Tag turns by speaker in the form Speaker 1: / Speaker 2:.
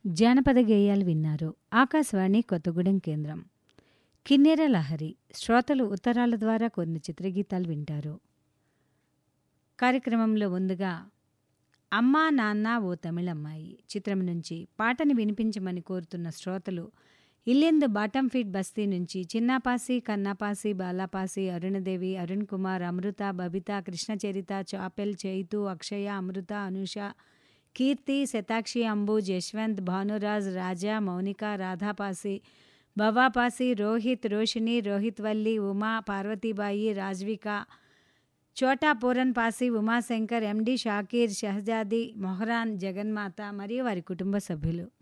Speaker 1: జానపద గేయాలు విన్నారు ఆకాశవాణి కొత్తగూడెం కేంద్రం కిన్నెర లహరి శ్రోతలు ఉత్తరాల ద్వారా కొన్ని చిత్రగీతాలు వింటారు కార్యక్రమంలో ముందుగా అమ్మా నాన్న ఓ తమిళమ్మాయి చిత్రం నుంచి పాటని వినిపించమని కోరుతున్న శ్రోతలు ఇల్లెందు బాటం ఫీట్ బస్తీ నుంచి చిన్నాపాసి కన్నాపాసి బాలాపాసి అరుణదేవి అరుణ్ కుమార్ అమృత బబిత కృష్ణచరిత చాపెల్ చైతు అక్షయ అమృత అనుష కీర్తి శతాక్షి అంబు జశ్వంత్ భానురాజ్ రాజా మౌనిక రాధాపాసి భవాపాసి రోహిత్ రోషిణి రోహిత్ వల్లి ఉమా పార్వతీబాయి రాజ్విక చోటా పూరన్ పాసి ఉమాశంకర్ ఎండి షాకీర్ షహజాది మొహరాన్ జగన్మాత మరియు వారి కుటుంబ సభ్యులు